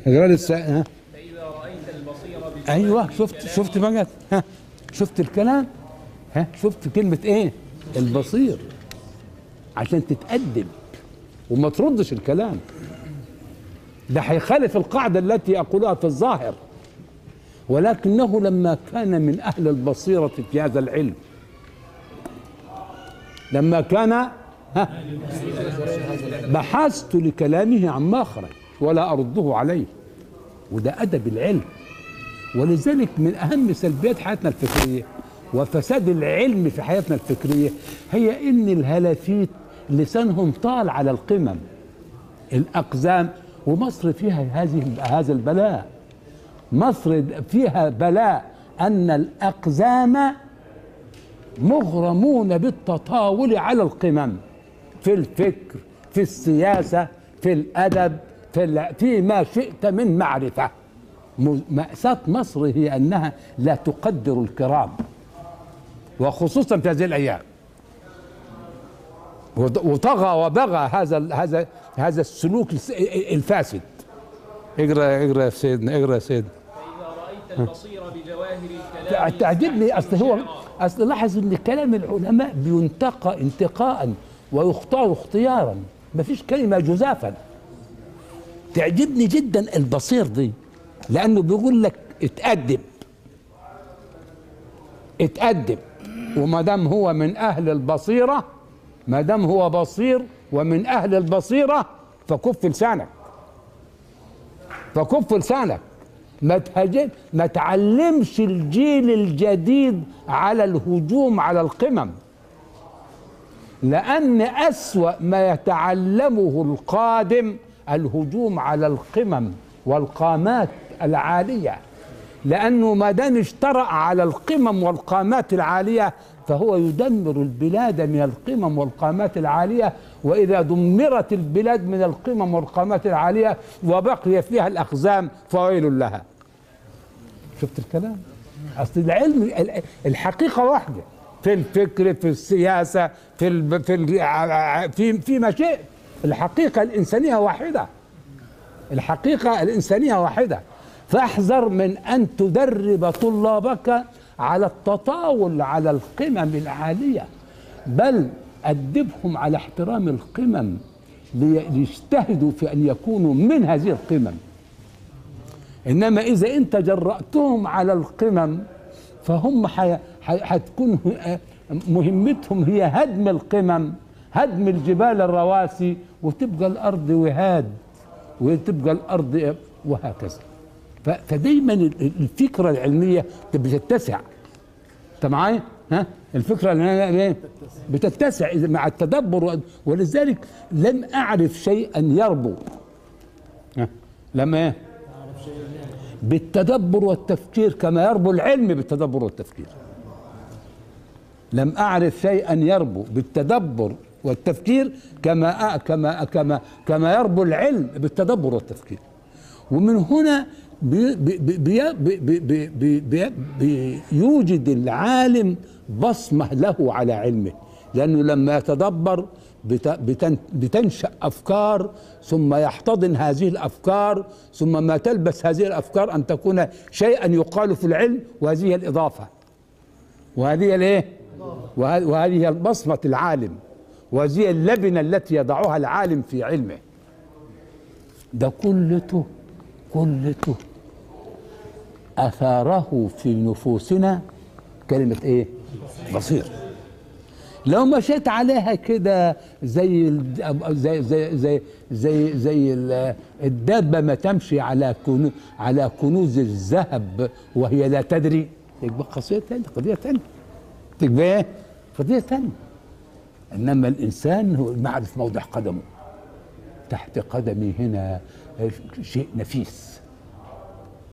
اقرا لي السا- ها فإذا رأيت البصير بجواره ايوه شفت الكلام شفت بقى ها شفت الكلام ها شفت كلمه ايه البصير عشان تتأدب وما تردش الكلام ده هيخالف القاعده التي اقولها في الظاهر ولكنه لما كان من اهل البصيره في هذا العلم لما كان ها بحثت لكلامه عن مخرج ولا ارده عليه وده ادب العلم ولذلك من اهم سلبيات حياتنا الفكريه وفساد العلم في حياتنا الفكريه هي ان الهلافيت لسانهم طال على القمم الاقزام ومصر فيها هذه هذا البلاء مصر فيها بلاء ان الاقزام مغرمون بالتطاول على القمم في الفكر في السياسه في الادب في ال- فيما شئت من معرفه م- مأساة مصر هي أنها لا تقدر الكرام وخصوصا في هذه الأيام وط- وطغى وبغى هذا ال- هذا هذا السلوك الس- الفاسد اقرا اقرا يا سيدنا اقرا يا سيدنا فإذا رأيت البصير بجواهر الكلام تعجبني اصل هو شعرا. اصل لاحظ ان كلام العلماء بينتقى انتقاء ويختار اختيارا ما فيش كلمه جزافا تعجبني جدا البصير دي لانه بيقول لك اتأدب اتأدب وما دام هو من اهل البصيره ما دام هو بصير ومن اهل البصيره فكف لسانك فكف لسانك ما تهاجم ما تعلمش الجيل الجديد على الهجوم على القمم لأن أسوأ ما يتعلمه القادم الهجوم على القمم والقامات العالية لأنه ما دام اشترأ على القمم والقامات العالية فهو يدمر البلاد من القمم والقامات العالية وإذا دمرت البلاد من القمم والقامات العالية وبقي فيها الأقزام فويل لها شفت الكلام أصل العلم الحقيقة واحدة في الفكر في السياسة في ال في ال في في ما شئت الحقيقة الإنسانية واحدة الحقيقة الإنسانية واحدة فاحذر من أن تدرب طلابك على التطاول على القمم العالية بل أدبهم على احترام القمم لي- ليجتهدوا في أن يكونوا من هذه القمم إنما إذا أنت جرأتهم على القمم فهم حي- حي- حتكون ه- مهمتهم هي هدم القمم هدم الجبال الرواسي وتبقى الأرض وهاد وتبقى الأرض وهكذا ف- فدايما ال- ال- الفكرة العلمية بتتسع انت معايا ها الفكره العلمية ايه بتتسع إذا مع التدبر و- ولذلك لم اعرف شيئا يربو ها لما ايه بالتدبر والتفكير كما يربو العلم بالتدبر والتفكير لم اعرف شيئا يربو بالتدبر والتفكير كما كما كما كما يربو العلم بالتدبر والتفكير ومن هنا بي بي بي بي بي بي بي بي بيوجد العالم بصمه له على علمه لانه لما يتدبر بت- بتن- بتنشا افكار ثم يحتضن هذه الافكار ثم ما تلبس هذه الافكار ان تكون شيئا يقال في العلم وهذه هي الاضافه وهذه الايه وه- وهذه هي بصمه العالم وهذه هي اللبنه التي يضعها العالم في علمه ده كلته كلته اثاره في نفوسنا كلمه ايه بصير لو مشيت عليها كده زي ال- زي زي زي زي, زي ال- الدابه ما تمشي على كنو على كنوز الذهب وهي لا تدري يبقى قضيه ثانيه قضيه ثانيه تبقى ايه؟ قضيه ثانيه انما الانسان هو معرف موضع قدمه تحت قدمي هنا شيء نفيس